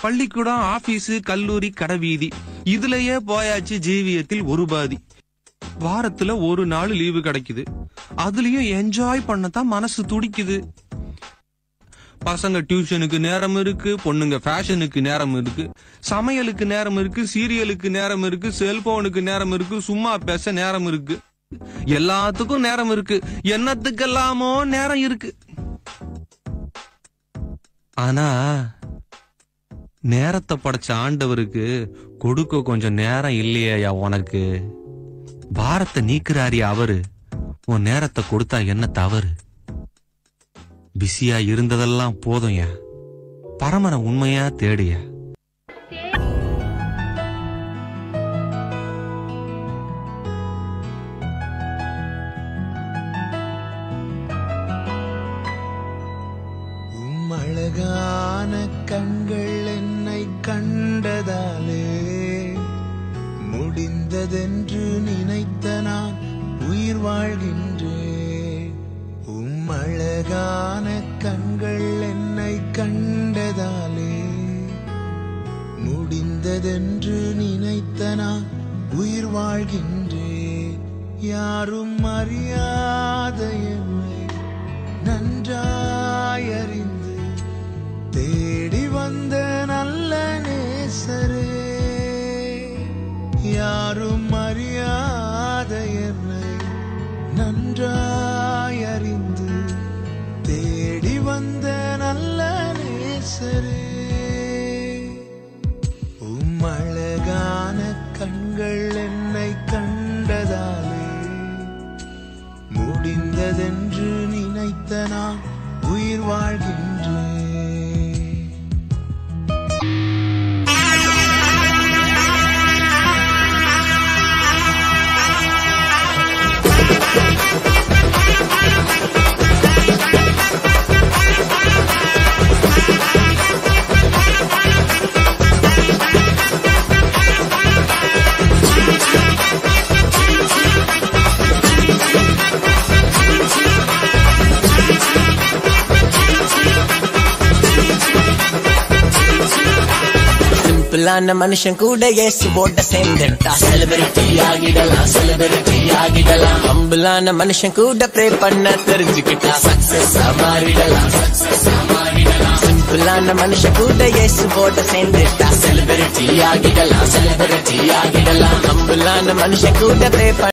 பள்ளிக்கூடம் ஆபீஸ் கல்லூரி கடைவீதி இதுலயே போயாச்சு ஜீவியத்தில் ஒரு பாதி வாரத்துல ஒரு நாள் லீவு கிடைக்குது அதுலயும் என்ஜாய் பண்ணத்தான் மனசு துடிக்குது பசங்க டியூஷனுக்கு நேரம் இருக்கு பொண்ணுங்க ஃபேஷனுக்கு நேரம் இருக்கு சமையலுக்கு நேரம் இருக்கு சீரியலுக்கு நேரம் இருக்கு செல்போனுக்கு நேரம் இருக்கு சும்மா பேச நேரம் இருக்கு எல்லாத்துக்கும் நேரம் இருக்கு என்னத்துக்கெல்லாமோ நேரம் இருக்கு ஆனா நேரத்தை படைச்ச ஆண்டவருக்கு கொடுக்க கொஞ்சம் நேரம் இல்லையா உனக்கு பாரத்தை நீக்குறாரியா அவரு உன் நேரத்தை கொடுத்தா என்ன தவறு பிஸியா இருந்ததெல்லாம் போதும் ஏன் பரமனை உண்மையா தேடிய உம் அழகான கண்கள் என்னை கண்டதாலே முடிந்ததென்று நினைத்த நான் உயிர் வாழ்கின்றேன் உம் அழகான கண்கள் என்னை கண்டதாலே முடிந்ததென்று நினைத்த நான் உயிர் வாழ்கின்றேன் யாரும் அறியாத என்னை நன்றாயறிந்து தேடி வந்த நல்ல நேசரே யாரும் அறியாத என்னை நன்றாயறிந்து தேடி வந்த நல்ல நேசரே உம் அழகான கண்கள் என்னை கண்டதாலே முடிந்ததென்று நினைத்த நான் உயிர் வாழ்கின்றேன் சிம்பிளான மனுஷன் கூட ஏசு போட்ட சேர்ந்துட்டா செலிபிரிட்டி ஆகிடலாம் செலிபிரிட்டி ஆகிடலாம் ஹம்பிளான மனுஷன் கூட ப்ரே பண்ண தெரிஞ்சுக்கிட்டா சக்சஸ் மாறிடலாம் சக்சஸ் மாறிடலாம் சிம்பிளான மனுஷன் கூட ஏசு போட்ட சேர்ந்துட்டா செலிபிரிட்டி ஆகிடலாம் செலிபிரிட்டி ஆகிடலாம் ஹம்பிளான மனுஷன் கூட ப்ரே